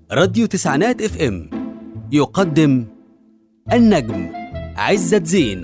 راديو تسعينات اف ام يقدم النجم عزت زين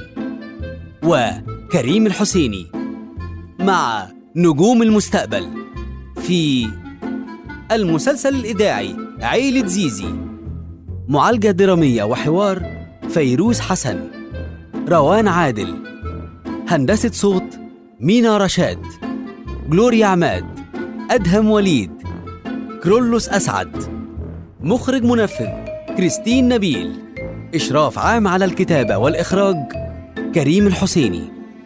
وكريم الحسيني مع نجوم المستقبل في المسلسل الإذاعي عيلة زيزي معالجة درامية وحوار فيروز حسن روان عادل هندسة صوت مينا رشاد جلوريا عماد أدهم وليد كرولوس أسعد مخرج منفذ كريستين نبيل إشراف عام على الكتابة والإخراج كريم الحسيني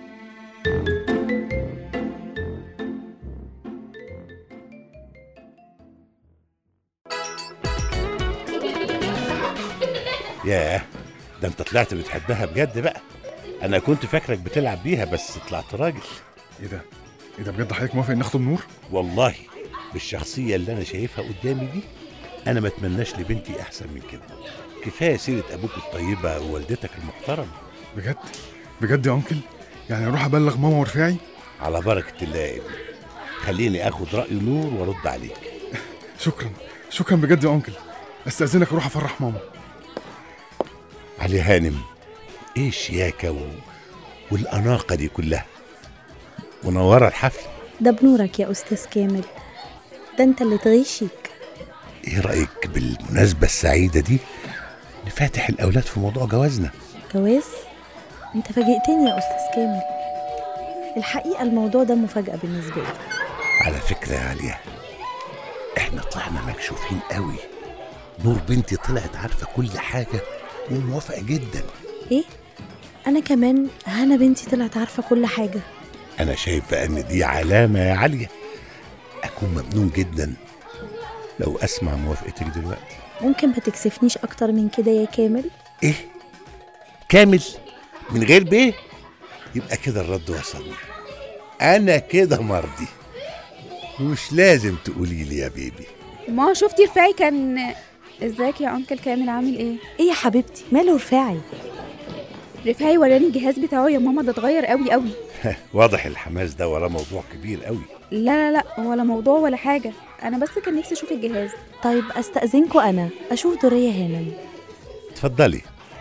ياه ده انت طلعت بتحبها بجد بقى انا كنت فاكرك بتلعب بيها بس طلعت راجل ايه ده؟ ايه ده بجد حضرتك موافق نخطب نور؟ والله بالشخصية اللي انا شايفها قدامي دي انا ما اتمناش لبنتي احسن من كده كفاية سيرة ابوك الطيبة ووالدتك المحترمة بجد؟ بجد يا انكل؟ يعني اروح ابلغ ماما ورفاعي؟ على بركة الله يا ابني خليني اخد رأي نور وارد عليك شكرا شكرا بجد يا انكل استاذنك اروح افرح ماما علي هانم ايه الشياكة و... والأناقة دي كلها منورة الحفل ده بنورك يا أستاذ كامل ده أنت اللي تغيشيك ايه رأيك بالمناسبة السعيدة دي نفاتح الأولاد في موضوع جوازنا جواز أنت فاجئتني يا أستاذ كامل الحقيقة الموضوع ده مفاجأة بالنسبة لي على فكرة يا عليا احنا طلعنا مكشوفين قوي نور بنتي طلعت عارفة كل حاجة وموافقة جدا إيه؟ أنا كمان هنا بنتي طلعت عارفة كل حاجة أنا شايف بقى إن دي علامة يا عليا أكون ممنون جدا لو أسمع موافقتك دلوقتي ممكن ما تكسفنيش أكتر من كده يا كامل إيه؟ كامل من غير بيه؟ يبقى كده الرد وصلني أنا كده مرضي مش لازم تقولي لي يا بيبي ما شفتي رفاعي كان ازيك يا انكل كامل عامل ايه إيه يا حبيبتي ماله رفاعي رفاعي وراني الجهاز بتاعه يا ماما ده اتغير قوي قوي واضح الحماس ده وراه موضوع كبير قوي لا لا لا ولا موضوع ولا حاجه انا بس كان نفسي اشوف الجهاز طيب أستأذنكوا أنا أشوف دورية هانم اتفضلي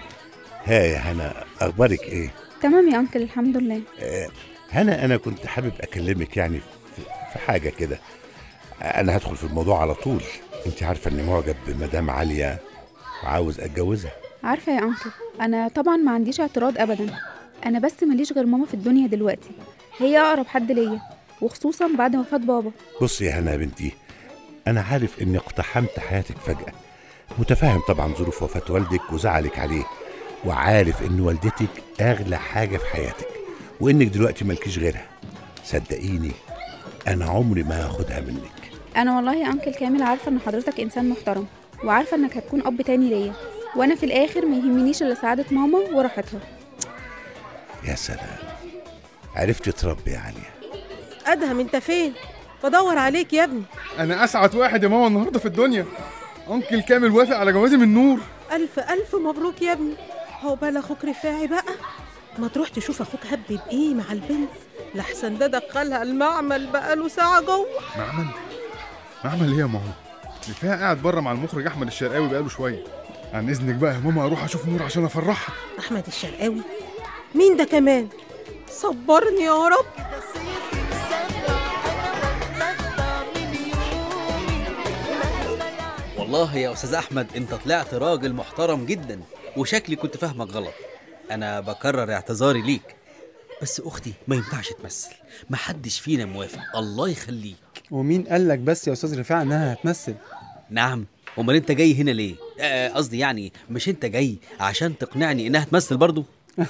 ها يا هنا أخبارك إيه؟ تمام يا انكل الحمد لله آه، هنا انا كنت حابب اكلمك يعني في- في حاجه كده انا هدخل في الموضوع على طول انت عارفه اني معجب بمدام عاليه وعاوز اتجوزها عارفه يا انكل انا طبعا ما عنديش اعتراض ابدا انا بس ماليش غير ماما في الدنيا دلوقتي هي اقرب حد ليا وخصوصا بعد وفاه بابا بصي يا هنا يا بنتي انا عارف اني اقتحمت حياتك فجاه متفاهم طبعا ظروف وفاه والدك وزعلك عليه وعارف ان والدتك اغلى حاجه في حياتك وانك دلوقتي مالكيش غيرها صدقيني انا عمري ما هاخدها منك انا والله يا انكل كامل عارفه ان حضرتك انسان محترم وعارفه انك هتكون اب تاني ليا وانا في الاخر ما يهمنيش الا سعاده ماما وراحتها يا سلام عرفتي تربي يا عليا ادهم انت فين بدور عليك يا ابني انا اسعد واحد يا ماما النهارده في الدنيا انكل كامل وافق على جوازي من نور الف الف مبروك يا ابني هو بال اخوك رفاعي بقى ما تروح تشوف اخوك هب بايه مع البنت لحسن ده دخلها المعمل بقاله ساعه جوه معمل معمل ايه يا ماما؟ رفاعي قاعد بره مع المخرج احمد الشرقاوي بقاله شويه عن اذنك بقى يا ماما اروح اشوف نور عشان افرحها احمد الشرقاوي مين ده كمان صبرني يا رب والله يا أستاذ أحمد أنت طلعت راجل محترم جدا وشكلي كنت فاهمك غلط أنا بكرر اعتذاري ليك بس أختي ما ينفعش تمثل محدش فينا موافق الله يخليك ومين قال لك بس يا استاذ رفاعي انها هتمثل نعم امال انت جاي هنا ليه آه، قصدي يعني مش انت جاي عشان تقنعني انها تمثل برضو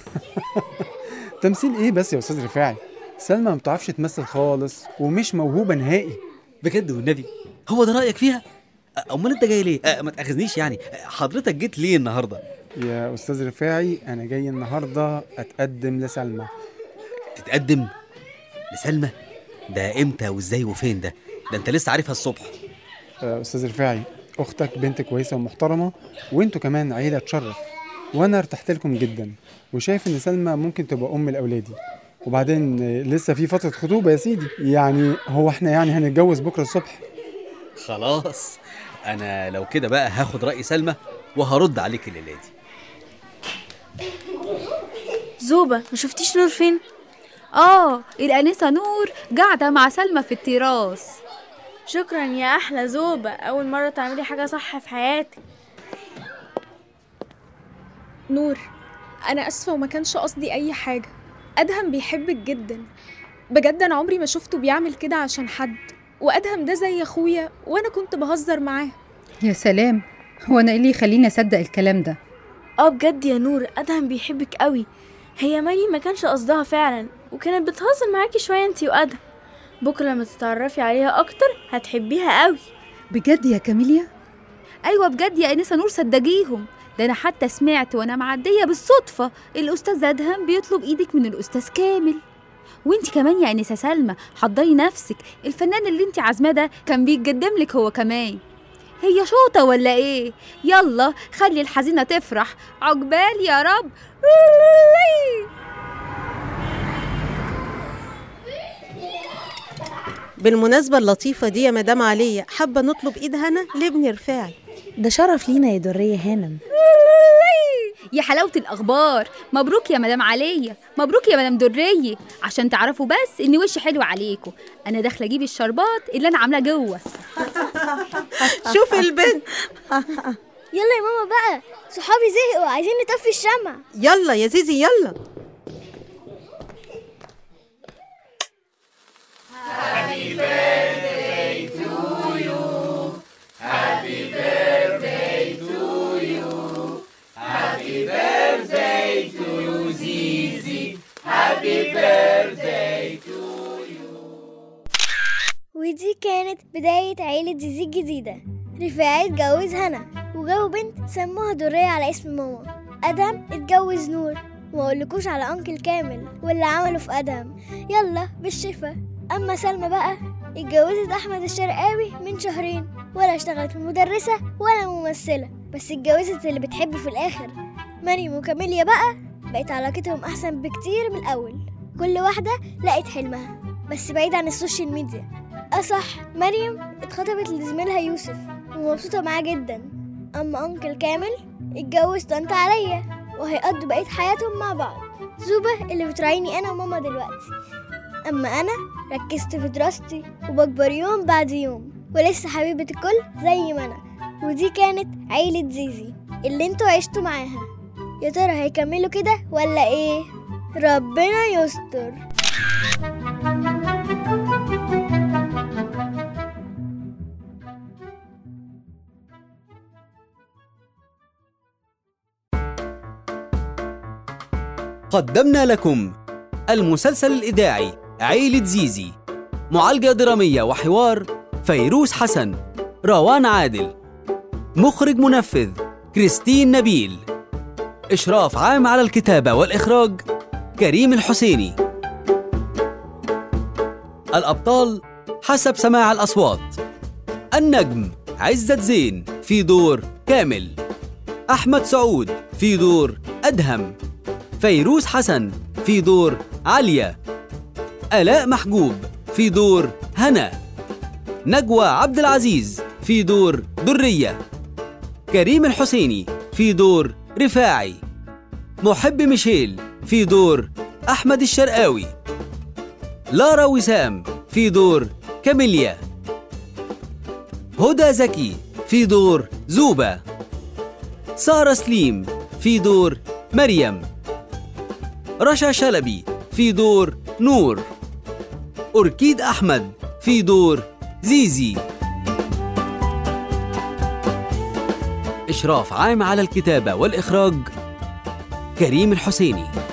تمثيل ايه بس يا استاذ رفاعي سلمى ما بتعرفش تمثل خالص ومش موهوبه نهائي بجد والنبي هو ده رايك فيها آه، امال انت جاي ليه آه، ما تاخذنيش يعني آه، حضرتك جيت ليه النهارده يا استاذ رفاعي انا جاي النهارده اتقدم لسلمى تتقدم لسلمى ده امتى وازاي وفين ده ده انت لسه عارفها الصبح آه، استاذ رفاعي اختك بنت كويسه ومحترمه وانتوا كمان عيله تشرف وانا ارتحت لكم جدا وشايف ان سلمى ممكن تبقى ام لاولادي وبعدين آه، لسه في فتره خطوبه يا سيدي يعني هو احنا يعني هنتجوز بكره الصبح خلاص انا لو كده بقى هاخد راي سلمى وهرد عليك الليله دي زوبة ما شفتيش نور فين؟ اه الانسه نور قاعده مع سلمى في التراس شكرا يا أحلى زوبة أول مرة تعملي حاجة صح في حياتك نور أنا آسفة وما كانش قصدي أي حاجة أدهم بيحبك جدا بجد أنا عمري ما شفته بيعمل كده عشان حد وأدهم ده زي أخويا وأنا كنت بهزر معاه يا سلام هو انا ايه اللي يخليني اصدق الكلام ده اه بجد يا نور أدهم بيحبك قوي هي مريم ما كانش قصدها فعلا وكانت بتهزر معاكي شوية انتي وأدهم بكرة لما تتعرفي عليها أكتر هتحبيها قوي بجد يا كاميليا ايوه بجد يا انسه نور صدقيهم ده انا حتى سمعت وانا معديه بالصدفه الاستاذ ادهم بيطلب ايدك من الاستاذ كامل وانت كمان يا انسه سلمى حضري نفسك الفنان اللي انت عازماه ده كان بيتقدم لك هو كمان هي شوطه ولا ايه يلا خلي الحزينه تفرح عقبال يا رب بالمناسبة اللطيفة دي يا مدام عليا حابة نطلب إيد هنا لابني رفاعي ده شرف لينا يا درية هانم يا حلاوة الأخبار مبروك يا مدام عليا مبروك يا مدام درية عشان تعرفوا بس إن وشي حلو عليكم أنا داخلة أجيب الشربات اللي أنا عاملاه جوه شوف البنت يلا يا ماما بقى صحابي زهقوا عايزين نطفي الشمع يلا يا زيزي يلا ودي كانت بداية عيلة زيزي الجديدة رفاعي اتجوز هنا وجابوا بنت سموها درية على اسم ماما أدهم اتجوز نور ومقولكوش على أنكل كامل واللي عمله في أدهم يلا بالشفا أما سلمى بقى اتجوزت أحمد الشرقاوي من شهرين ولا اشتغلت مدرسة ولا ممثلة بس اتجوزت اللي بتحبه في الآخر مريم وكاميليا بقى بقت علاقتهم أحسن بكتير من الأول كل واحدة لقت حلمها بس بعيد عن السوشيال ميديا أصح مريم اتخطبت لزميلها يوسف ومبسوطة معاه جدا أما أنكل كامل اتجوز طنط عليا وهيقضوا بقية حياتهم مع بعض زوبة اللي بتراعيني أنا وماما دلوقتي أما أنا ركزت في دراستي وبكبر يوم بعد يوم ولسه حبيبة الكل زي ما أنا ودي كانت عيلة زيزي اللي انتوا عشتوا معاها يا ترى هيكملوا كده ولا ايه ربنا يستر قدمنا لكم المسلسل الإذاعي عيلة زيزي معالجة درامية وحوار فيروز حسن روان عادل مخرج منفذ كريستين نبيل إشراف عام على الكتابة والإخراج كريم الحسيني الأبطال حسب سماع الأصوات النجم عزت زين في دور كامل أحمد سعود في دور أدهم فيروز حسن في دور عليا آلاء محجوب في دور هنا نجوى عبد العزيز في دور درية كريم الحسيني في دور رفاعي محب ميشيل في دور أحمد الشرقاوي لارا وسام في دور كاميليا هدى زكي في دور زوبة سارة سليم في دور مريم رشا شلبي في دور نور أوركيد أحمد في دور زيزي إشراف عام على الكتابة والإخراج كريم الحسيني